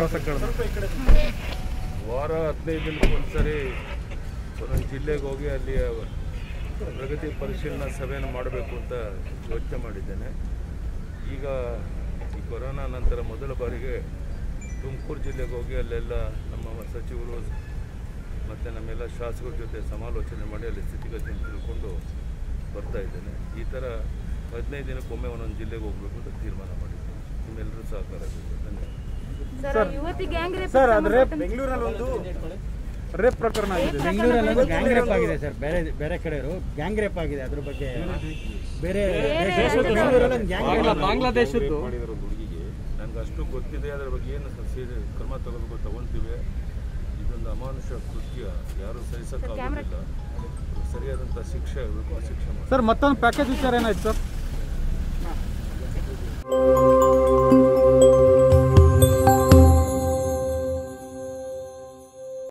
ಪ್ರವಾಸ ಕಳೆದ ವಾರ ಹದಿನೈದು ದಿನಕ್ಕೆ ಒಂದ್ಸರಿ ಒಂದೊಂದು ಜಿಲ್ಲೆಗೆ ಹೋಗಿ ಅಲ್ಲಿಯ ಪ್ರಗತಿ ಪರಿಶೀಲನಾ ಸಭೆಯನ್ನು ಮಾಡಬೇಕು ಅಂತ ಯೋಚನೆ ಮಾಡಿದ್ದೇನೆ ಈಗ ಈ ಕೊರೋನಾ ನಂತರ ಮೊದಲ ಬಾರಿಗೆ ತುಮಕೂರು ಜಿಲ್ಲೆಗೆ ಹೋಗಿ ಅಲ್ಲೆಲ್ಲ ನಮ್ಮ ಸಚಿವರು ಮತ್ತು ನಮ್ಮೆಲ್ಲ ಶಾಸಕರ ಜೊತೆ ಸಮಾಲೋಚನೆ ಮಾಡಿ ಅಲ್ಲಿ ಸ್ಥಿತಿಗತಿಯನ್ನು ತಿಳ್ಕೊಂಡು ಬರ್ತಾ ಇದ್ದೇನೆ ಈ ಥರ ಹದಿನೈದು ದಿನಕ್ಕೊಮ್ಮೆ ಒಂದೊಂದು ಜಿಲ್ಲೆಗೆ ಹೋಗಬೇಕು ಅಂತ ತೀರ್ಮಾನ ಮಾಡಿದ್ದೀನಿ ನಿಮ್ಮೆಲ್ಲರೂ ಸಹಕಾರ ಬೇಕು ಧನ್ಯವಾದ ಸರ್ ಯುವತಿ ಗ್ಯಾಂಗ್ ರೇಪ್ ಸರ್ ಅದು ರೇಪ್ ಬೆಂಗಳೂರಲ್ಲಿ ಒಂದು ರೇಪ್ ಪ್ರಕರಣ ಆಗಿದೆ ಬೆಂಗಳೂರಲ್ಲಿ ಒಂದು ಗ್ಯಾಂಗ್ ರೇಪ್ ಆಗಿದೆ ಸರ್ ಬೇರೆ ಬೇರೆ ಕಡೆಯವರು ಗ್ಯಾಂಗ್ ರೇಪ್ ಆಗಿದೆ ಅದ್ರ ಬಗ್ಗೆ ಬೇರೆ ದೇಶದ ಬೆಂಗಳೂರಲ್ಲಿ ಒಂದು ಗ್ಯಾಂಗ್ ರೇಪ್ ಬಾಂಗ್ಲಾದೇಶದ್ದು ಮಾಡಿದ್ರು ಒಂದು ಹುಡುಗಿಗೆ ನನಗೆ ಅಷ್ಟು ಗೊತ್ತಿದೆ ಅದರ ಬಗ್ಗೆ ಏನು ಸೀರೆ ಕ್ರಮ ತಗೋಬೇಕು ತಗೊಂತೀವಿ ಇದೊಂದು ಅಮಾನುಷ ಕೃತ್ಯ ಯಾರು ಸಹಿಸಕ್ಕಾಗೋದಿಲ್ಲ ಸರಿಯಾದಂಥ ಶಿಕ್ಷೆ ಆಗಬೇಕು ಆ ಶಿಕ್ಷೆ ಮಾಡಿ ಸರ್ ಮತ್ತೊಂದು ಪ್ಯಾಕೇಜ್ ವಿಚಾರ ಏನಾಯ್ತು ಸರ್